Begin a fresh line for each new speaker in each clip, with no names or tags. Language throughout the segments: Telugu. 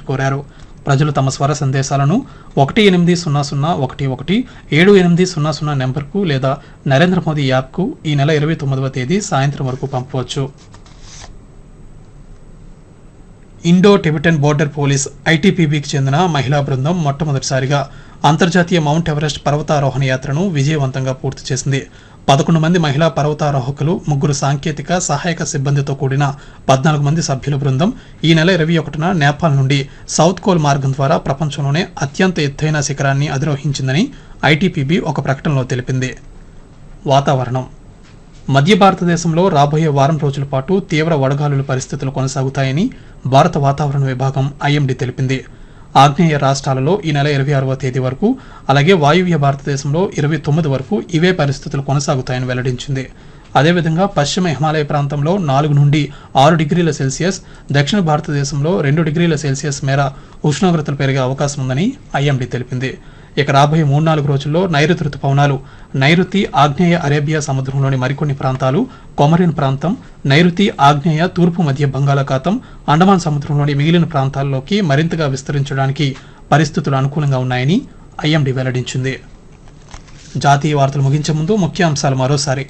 కోరారు ప్రజలు తమ స్వర సందేశాలను ఒకటి ఎనిమిది సున్నా సున్నా ఒకటి ఒకటి ఏడు ఎనిమిది సున్నా సున్నా నెంబర్కు లేదా నరేంద్ర మోదీ యాప్కు ఈ నెల ఇరవై తొమ్మిదవ తేదీ సాయంత్రం వరకు పంపవచ్చు ఇండో టిబెటన్ బోర్డర్ పోలీస్ ఐటీపీబీకి చెందిన మహిళా బృందం మొట్టమొదటిసారిగా అంతర్జాతీయ మౌంట్ ఎవరెస్ట్ పర్వతారోహణ యాత్రను విజయవంతంగా పూర్తి చేసింది పదకొండు మంది మహిళా పర్వతారోహకులు ముగ్గురు సాంకేతిక సహాయక సిబ్బందితో కూడిన పద్నాలుగు మంది సభ్యుల బృందం ఈ నెల ఇరవై ఒకటిన నేపాల్ నుండి సౌత్ కోల్ మార్గం ద్వారా ప్రపంచంలోనే అత్యంత ఎత్తైన శిఖరాన్ని అధిరోహించిందని ఐటీపీబీ ఒక ప్రకటనలో తెలిపింది వాతావరణం మధ్య భారతదేశంలో రాబోయే వారం రోజుల పాటు తీవ్ర వడగాలుల పరిస్థితులు కొనసాగుతాయని భారత వాతావరణ విభాగం ఐఎండీ తెలిపింది ఆగ్నేయ రాష్ట్రాలలో ఈ నెల ఇరవై ఆరవ తేదీ వరకు అలాగే వాయువ్య భారతదేశంలో ఇరవై తొమ్మిది వరకు ఇవే పరిస్థితులు కొనసాగుతాయని వెల్లడించింది అదేవిధంగా పశ్చిమ హిమాలయ ప్రాంతంలో నాలుగు నుండి ఆరు డిగ్రీల సెల్సియస్ దక్షిణ భారతదేశంలో రెండు డిగ్రీల సెల్సియస్ మేర ఉష్ణోగ్రతలు పెరిగే అవకాశం ఉందని ఐఎండీ తెలిపింది ఇక రాబోయే మూడు నాలుగు రోజుల్లో నైరుతి రుతుపవనాలు నైరుతి ఆగ్నేయ అరేబియా సముద్రంలోని మరికొన్ని ప్రాంతాలు కొమరిన్ ప్రాంతం నైరుతి ఆగ్నేయ తూర్పు మధ్య బంగాళాఖాతం అండమాన్ సముద్రంలోని మిగిలిన ప్రాంతాల్లోకి మరింతగా విస్తరించడానికి పరిస్థితులు అనుకూలంగా ఉన్నాయని ఐఎండీ వెల్లడించింది జాతీయ వార్తలు ముగించే ముందు ముఖ్య అంశాలు మరోసారి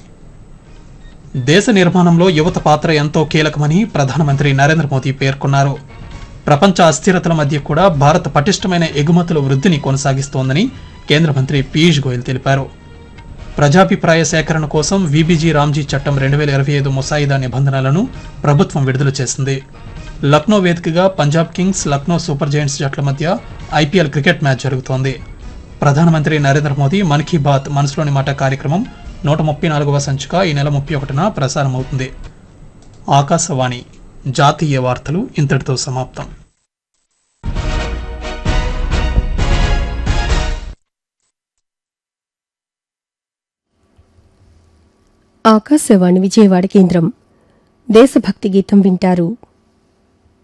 దేశ నిర్మాణంలో యువత పాత్ర ఎంతో కీలకమని ప్రధానమంత్రి నరేంద్ర మోదీ పేర్కొన్నారు ప్రపంచ అస్థిరతల మధ్య కూడా భారత్ పటిష్టమైన ఎగుమతుల వృద్ధిని కొనసాగిస్తోందని కేంద్ర మంత్రి పీయూష్ గోయల్ తెలిపారు ప్రజాభిప్రాయ సేకరణ కోసం వీబీజీ రామ్జీ చట్టం రెండు వేల ఇరవై ఐదు ముసాయిదా నిబంధనలను ప్రభుత్వం విడుదల చేసింది లక్నో వేదికగా Punjab kings Lucknow super giants జట్ల మధ్య ఐపీఎల్ క్రికెట్ మ్యాచ్ జరుగుతోంది ప్రధానమంత్రి నరేంద్ర మోదీ మన్ కీ బాత్ మనసులోని మాట కార్యక్రమం నూట ముప్పై నాలుగవ సంచిక ఈ నెల ముప్పై ఒకటిన ప్రసారమవుతుంది ఆకాశవాణి జాతీయ వార్తలు ఇంతటితో సమాప్తం
ఆకాశవాణి విజయవాడ కేంద్రం దేశభక్తి గీతం వింటారు